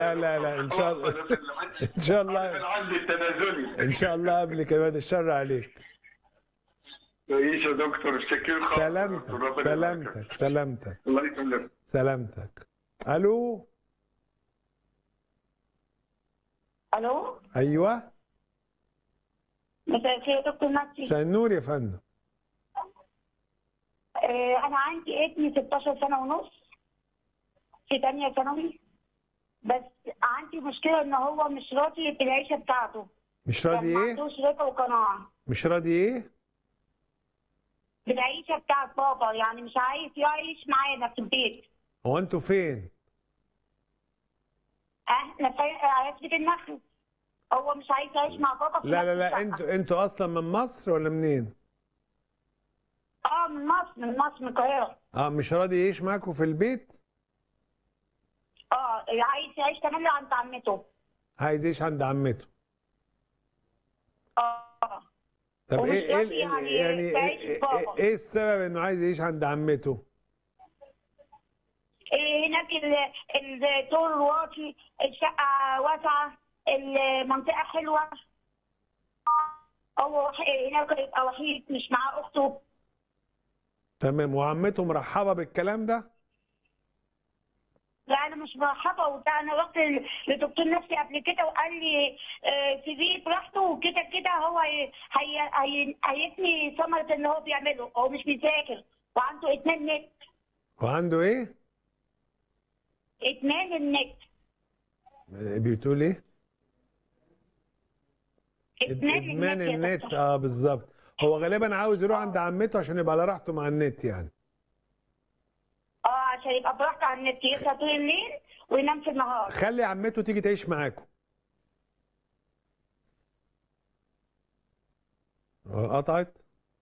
لا لا لا ان شاء الله ان شاء الله العزل التنازلي ان شاء الله قبلك يا واد الشر عليك تعيش يا دكتور شكير خالص سلامتك ربنا يبارك. سلامتك سلامتك الله يسلمك سلامتك الو الو ايوه مساء الخير يا دكتور نفسي مساء النور يا فندم آه انا عندي ابني 16 سنه ونص في تانية ثانوي بس عندي مشكله ان هو مش راضي بالعيشه بتاعته مش راضي ما ايه عندوش رضا وقناعه مش راضي ايه بالعيشه بتاعت بابا يعني مش عايز يعيش معانا في البيت هو انتوا فين احنا في عزبة النخل هو مش عايز يعيش مع بابا في لا لا نفس لا الشقة. انتوا انتوا اصلا من مصر ولا منين اه من مصر من مصر من القاهره اه مش راضي يعيش معاكم في البيت اه عايز يعيش كمان عند عمته عايز يعيش عند عمته اه طب ومش ايه ايه راضي ال- يعني يعني ايه, يعيش ايه, بابا. ايه السبب انه عايز يعيش عند عمته إيه هناك ال- الدور واطي الشقة واسعة المنطقة حلوة هو وح- هناك يبقى وحيد مش مع أخته تمام وعمته مرحبه بالكلام ده لا أنا مش مرحبة وده أنا رحت ل- لدكتور نفسي قبل كده وقال لي آه، سيبيه براحته وكده كده هو هي- هي- هي- هيثني ثمرة اللي هو بيعمله هو مش بيذاكر وعنده إدمان نت وعنده ايه إدمان النت آه، بتقول ايه ادمان يا النت دكتور. اه بالظبط هو غالبا عاوز يروح عند عمته عشان يبقى على راحته مع النت يعني اه عشان يبقى براحته على النت يصحى طول الليل وينام في النهار خلي عمته تيجي تعيش معاكم آه، قطعت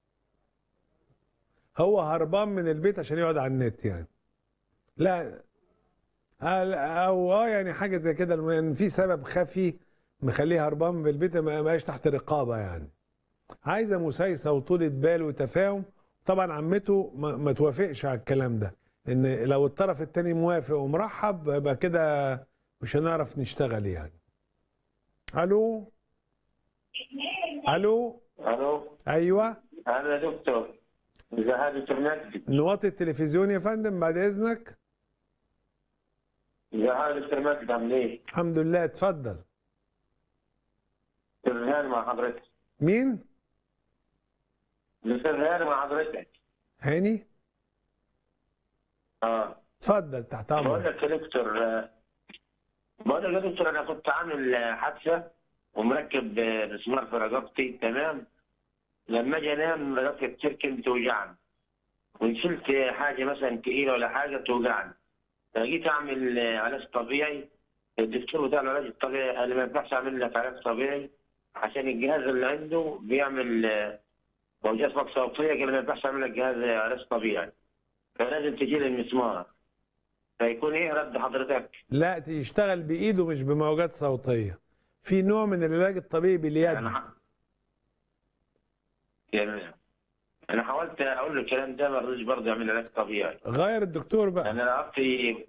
هو هربان من البيت عشان يقعد على النت يعني لا آه، لا، او اه يعني حاجه زي كده المهم إن في سبب خفي مخليه هربان في البيت ما بقاش تحت رقابه يعني عايزه مسايسه وطولة بال وتفاهم طبعا عمته ما, ما توافقش على الكلام ده ان لو الطرف التاني موافق ومرحب يبقى كده مش هنعرف نشتغل يعني الو الو الو ايوه انا يا دكتور اذا هذا دكتور مجدي نوطي التلفزيون يا فندم بعد اذنك اذا هذا دكتور مجدي عامل ايه؟ الحمد لله اتفضل دكتور ريان مع حضرتك مين دكتور ريان مع حضرتك هاني اه اتفضل تحت بقول امرك لك يا دكتور آه، بقول لك يا دكتور انا كنت عامل آه، حادثه ومركب آه، مسمار في رقبتي تمام لما اجي انام رقبتي بتركن بتوجعني وان شلت حاجه مثلا تقيله ولا حاجه بتوجعني فجيت اعمل آه، علاج طبيعي الدكتور بتاع العلاج الطبيعي قال لي ما ينفعش اعمل لك علاج طبيعي عشان الجهاز اللي عنده بيعمل آه، موجات فوق صوتيه قال لي ما ينفعش اعمل لك جهاز علاج طبيعي فلازم تجي لي المسمار فيكون ايه رد حضرتك؟ لا يشتغل بايده مش بموجات صوتيه في نوع من العلاج الطبيعي باليد انا ح- يعني انا حاولت اقول له الكلام ده ما رضيش برضه يعمل علاج طبيعي غير الدكتور بقى انا رقبتي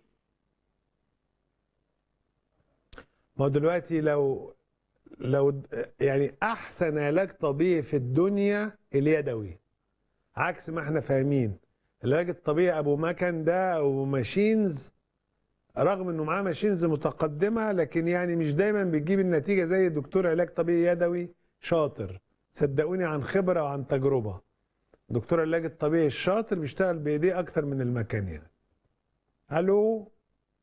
ما هو دلوقتي لو لو يعني احسن علاج طبيعي في الدنيا اليدوي عكس ما احنا فاهمين العلاج الطبيعي ابو مكن ده او ماشينز رغم انه معاه ماشينز متقدمه لكن يعني مش دايما بتجيب النتيجه زي دكتور علاج طبيعي يدوي شاطر صدقوني عن خبره وعن تجربه دكتور العلاج الطبيعي الشاطر بيشتغل بايديه اكتر من المكان يعني الو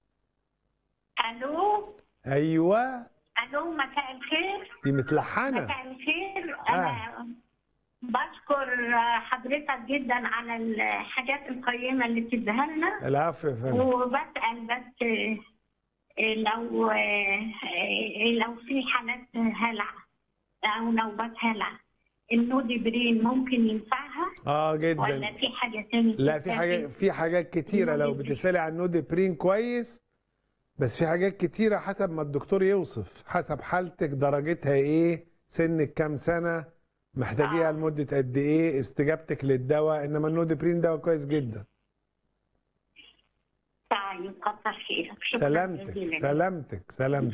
الو ايوه الو مساء الخير دي متلحنه مساء الخير انا بشكر حضرتك جدا على الحاجات القيمه اللي بتديها لنا العفو يا فندم وبسال بس لو لو في حالات هلع او نوبات هلع النودي برين ممكن ينفعها اه ولا جدا في حاجه تاني لا في حاجات في حاجات كتيره لو بتسالي عن نودي برين كويس بس في حاجات كتيره حسب ما الدكتور يوصف حسب حالتك درجتها ايه سنك كام سنه محتاجيها آه. لمده قد ايه استجابتك للدواء انما النودي برين دواء كويس جدا طيب طيب كتر خيرك شكرا سلامتك جزيلا. سلامتك سلامتك